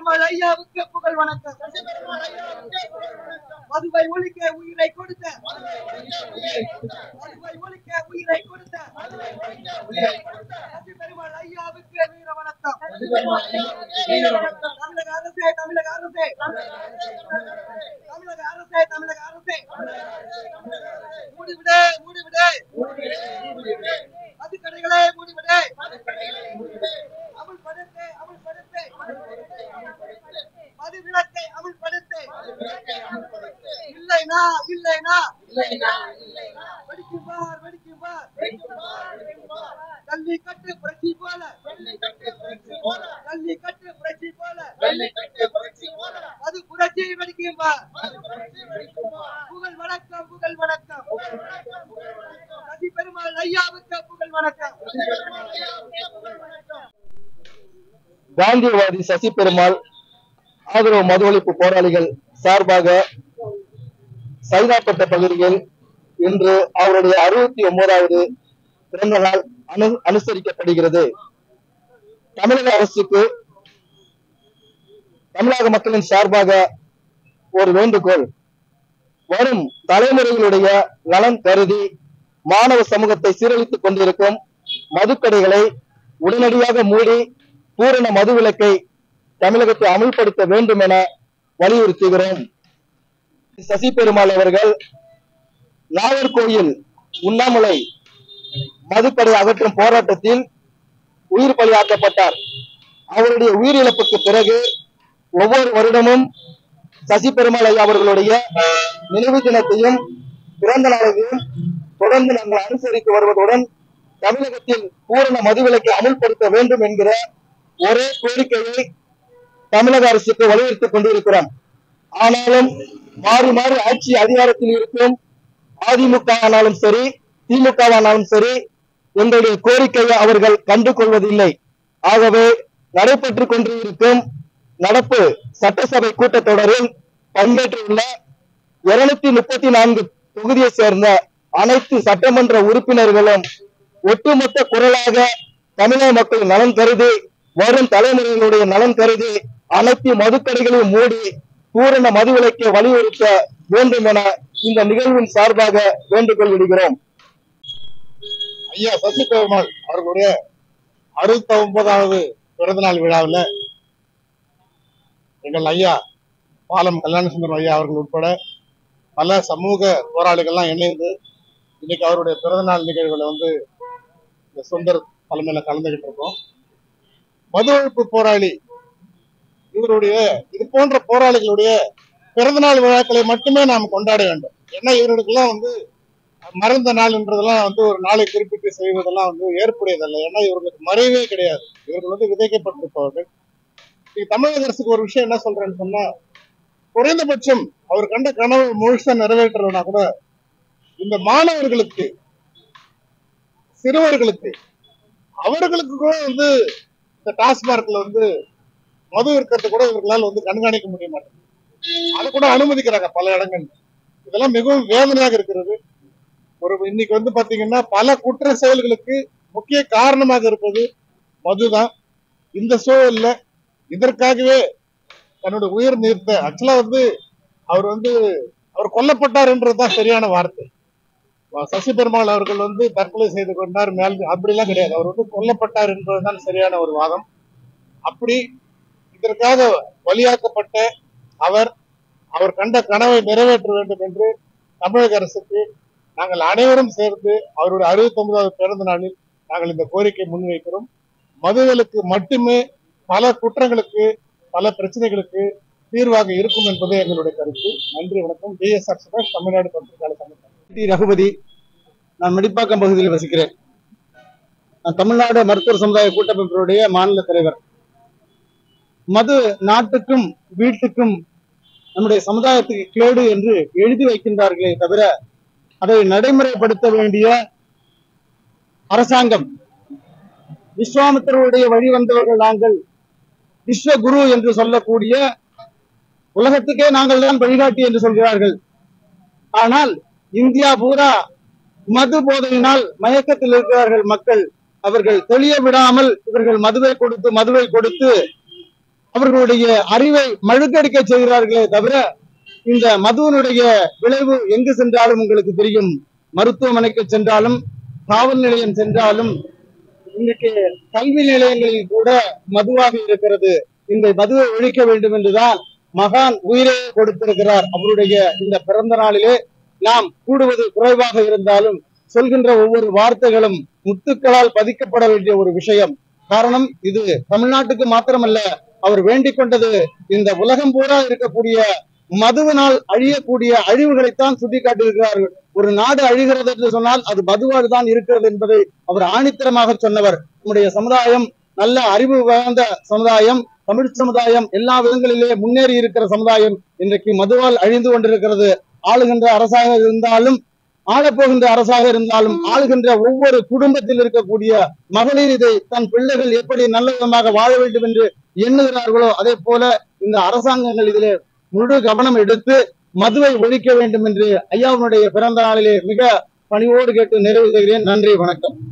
பெருமாள் ஐயாவுக்கு புகழ் வணக்கம் மதுவை ஒழிக்க உயிரை கொடுத்த மதுவை ஒழிக்க உயிரை கொடுத்த சசி பெருமாள் ஐயாவுக்கு வீர வணக்கம் தமிழக அரசே தமிழக அரசே தமிழக அரசே தமிழக அரசே மூடிவிடு மூடிவிடு மதுக்கடைகளே மூடிவிடு அமுல்படுத்து அமுல்படுத்து மது விலக்கை அமுல்படுத்து இல்லைனா இல்லைனா வெடிக்கும் பார் வெடிக்கும் பார் கல்வி கட்டு புரட்சி போல கல்வி கட்டு புரட்சி போல அது புரட்சி வெடிக்கும் பார் புகழ் வணக்கம் புகழ் வணக்கம் சசி பெருமாள் ஐயாவுக்கு புகழ் வணக்கம் காந்தியவாதி சசி பெருமாள் ஆதரவு மது ஒழிப்பு போராளிகள் சார்பாக சைதாப்பட்ட பகுதியில் இன்று அவருடைய அறுபத்தி ஒன்பதாவது பிறந்த நாள் அனு அனுசரிக்கப்படுகிறது தமிழக அரசுக்கு தமிழக மக்களின் சார்பாக ஒரு வேண்டுகோள் வரும் தலைமுறைகளுடைய நலன் கருதி மாணவ சமூகத்தை சீரழித்துக் கொண்டிருக்கும் மதுக்கடைகளை உடனடியாக மூடி பூரண மதுவிலக்கை தமிழகத்தை அமல்படுத்த வேண்டும் என வலியுறுத்துகிறோம் சசி பெருமாள் அவர்கள் நாகர்கோயில் உண்ணாமலை மதுக்கடை அகற்றும் போராட்டத்தில் உயிர் பலியாக்கப்பட்டார் அவருடைய உயிரிழப்புக்கு பிறகு ஒவ்வொரு வருடமும் சசி பெருமாள் ஐயா அவர்களுடைய நினைவு தினத்தையும் பிறந்த நாளையும் தொடர்ந்து நாங்கள் அனுசரித்து வருவதுடன் தமிழகத்தில் பூரண மதுவிலக்கை அமுல்படுத்த வேண்டும் என்கிற ஒரே கோரிக்கையை தமிழக அரசுக்கு வலியுறுத்திக் கொண்டிருக்கிறோம் ஆனாலும் மாறி மாறி ஆட்சி அதிகாரத்தில் இருக்கும் அதிமுக ஆனாலும் சரி திமுக ஆனாலும் சரி எங்களுடைய கோரிக்கையை அவர்கள் கண்டு கொள்வதில்லை ஆகவே நடைபெற்றுக் கொண்டிருக்கும் நடப்பு சட்டசபை கூட்டத்தொடரில் பங்கேற்றுள்ள இருநூத்தி முப்பத்தி நான்கு தொகுதியை சேர்ந்த அனைத்து சட்டமன்ற உறுப்பினர்களும் ஒட்டுமொத்த குரலாக தமிழக மக்கள் நலன் கருதி வரும் தலைமுறைகளுடைய நலன் கருதி அனைத்து மதுக்கடைகளையும் மூடி பூரண மதுவிலக்கை வலியுறுத்த வேண்டும் என இந்த நிகழ்வின் சார்பாக வேண்டுகோள் விடுகிறோம் ஐயா சசி பெருமாள் அவர்களுடைய அறுபத்தி ஒன்பதாவது பிறந்தநாள் விழாவில் எங்கள் ஐயா பாலம் கல்யாணசுந்தரம் ஐயா அவர்கள் உட்பட பல சமூக போராளிகள்லாம் இணைந்து இன்னைக்கு அவருடைய பிறந்தநாள் நிகழ்வுகளை வந்து இந்த சுந்தர் தலைமையில கலந்துகிட்டு இருக்கோம் மது ஒழிப்பு போராளி இவருடைய இது போன்ற போராளிகளுடைய பிறந்தநாள் விழாக்களை மட்டுமே நாம் கொண்டாட வேண்டும் ஏன்னா இவர்களுக்கெல்லாம் வந்து மறந்த நாள்ன்றதெல்லாம் வந்து ஒரு நாளை குறிப்பிட்டு செய்வதெல்லாம் வந்து ஏற்புடையதல்ல ஏன்னா இவர்களுக்கு மறைவே கிடையாது இவர்கள் வந்து விதைக்கப்பட்டிருப்பவர்கள் இன்னைக்கு தமிழக அரசுக்கு ஒரு விஷயம் என்ன சொல்றேன்னு சொன்னா குறைந்தபட்சம் அவர் கண்ட கனவு முழுசா நிறைவேற்றலைன்னா கூட இந்த மாணவர்களுக்கு சிறுவர்களுக்கு அவர்களுக்கு கூட வந்து இந்த டாஸ்மார்க்ல வந்து மது இருக்கிறது கூட இவர்களால் வந்து கண்காணிக்க முடிய மாட்டேங்குது அதை கூட அனுமதிக்கிறாங்க பல இடங்கள் இதெல்லாம் மிகவும் வேதனையாக இருக்கிறது ஒரு இன்னைக்கு வந்து பாத்தீங்கன்னா பல குற்ற செயல்களுக்கு முக்கிய காரணமாக இருப்பது மதுதான் இந்த சூழல்ல இதற்காகவே தன்னோட உயிர் நீர்த்த ஆக்சுவலா வந்து அவர் வந்து அவர் கொல்லப்பட்டார்ன்றதுதான் சரியான வார்த்தை சசி பெருமாள் அவர்கள் வந்து தற்கொலை செய்து கொண்டார் மேல் அப்படிலாம் கிடையாது அவர் வந்து கொல்லப்பட்டார் என்பதுதான் சரியான ஒரு வாதம் அப்படி இதற்காக பலியாக்கப்பட்ட அவர் அவர் கண்ட கனவை நிறைவேற்ற வேண்டும் என்று தமிழக அரசுக்கு நாங்கள் அனைவரும் சேர்ந்து அவருடைய அறுபத்தி ஒன்பதாவது பிறந்த நாளில் நாங்கள் இந்த கோரிக்கை முன்வைக்கிறோம் மதுவிலக்கு மட்டுமே பல குற்றங்களுக்கு பல பிரச்சனைகளுக்கு தீர்வாக இருக்கும் என்பது எங்களுடைய கருத்து நன்றி வணக்கம் டி எஸ் ஆர் சுபாஷ் தமிழ்நாடு பத்திரிகையாளர் சங்கம் டி ரகுபதி நான் மடிப்பாக்கம் பகுதியில் வசிக்கிறேன் நான் தமிழ்நாடு மருத்துவர் சமுதாய கூட்டமைப்பினுடைய மாநில தலைவர் மது நாட்டுக்கும் வீட்டுக்கும் நம்முடைய சமுதாயத்துக்கு கேடு என்று எழுதி வைக்கின்றார்களே தவிர அதை நடைமுறைப்படுத்த வேண்டிய அரசாங்கம் விஸ்வாமித்திரருடைய வழி வந்தவர்கள் நாங்கள் விஸ்வகுரு என்று சொல்லக்கூடிய உலகத்துக்கே நாங்கள் தான் வழிகாட்டி என்று சொல்கிறார்கள் ஆனால் இந்தியா பூரா மது போதையினால் மயக்கத்தில் இருக்கிறார்கள் மக்கள் அவர்கள் தெளிய விடாமல் இவர்கள் மதுவை கொடுத்து மதுவை கொடுத்து அவர்களுடைய அறிவை மழுக்கடிக்க செய்கிறார்களே தவிர இந்த மதுவனுடைய விளைவு எங்கு சென்றாலும் உங்களுக்கு தெரியும் மருத்துவமனைக்கு சென்றாலும் காவல் நிலையம் சென்றாலும் இன்னைக்கு கல்வி நிலையங்களில் கூட மதுவாக இருக்கிறது இந்த மதுவை ஒழிக்க வேண்டும் என்றுதான் மகான் உயிரை கொடுத்திருக்கிறார் அவருடைய இந்த பிறந்த நாளிலே நாம் கூடுவது குறைவாக இருந்தாலும் சொல்கின்ற ஒவ்வொரு வார்த்தைகளும் முத்துக்களால் பதிக்கப்பட வேண்டிய ஒரு விஷயம் காரணம் இது தமிழ்நாட்டுக்கு மாத்திரமல்ல அவர் வேண்டிக் கொண்டது இந்த உலகம் பூரா இருக்கக்கூடிய மதுவினால் அழியக்கூடிய அழிவுகளைத்தான் சுட்டிக்காட்டியிருக்கிறார்கள் ஒரு நாடு அழிகிறது என்று சொன்னால் அது மதுவால் தான் இருக்கிறது என்பதை அவர் ஆணித்தரமாக சொன்னவர் நம்முடைய சமுதாயம் நல்ல அறிவு வாய்ந்த சமுதாயம் தமிழ் சமுதாயம் எல்லா விதங்களிலே முன்னேறி இருக்கிற சமுதாயம் இன்றைக்கு மதுவால் அழிந்து கொண்டிருக்கிறது ஆளுகின்ற அரசாக இருந்தாலும் ஆளப்போகின்ற அரசாக இருந்தாலும் ஆளுகின்ற ஒவ்வொரு குடும்பத்தில் இருக்கக்கூடிய மகளிர் இதை தன் பிள்ளைகள் எப்படி நல்ல விதமாக வாழ வேண்டும் என்று எண்ணுகிறார்களோ அதே போல இந்த அரசாங்கங்கள் இதிலே முழு கவனம் எடுத்து மதுவை ஒழிக்க வேண்டும் என்று ஐயாவுடைய பிறந்த நாளிலே மிக பணிவோடு கேட்டு நிறைவு செய்கிறேன் நன்றி வணக்கம்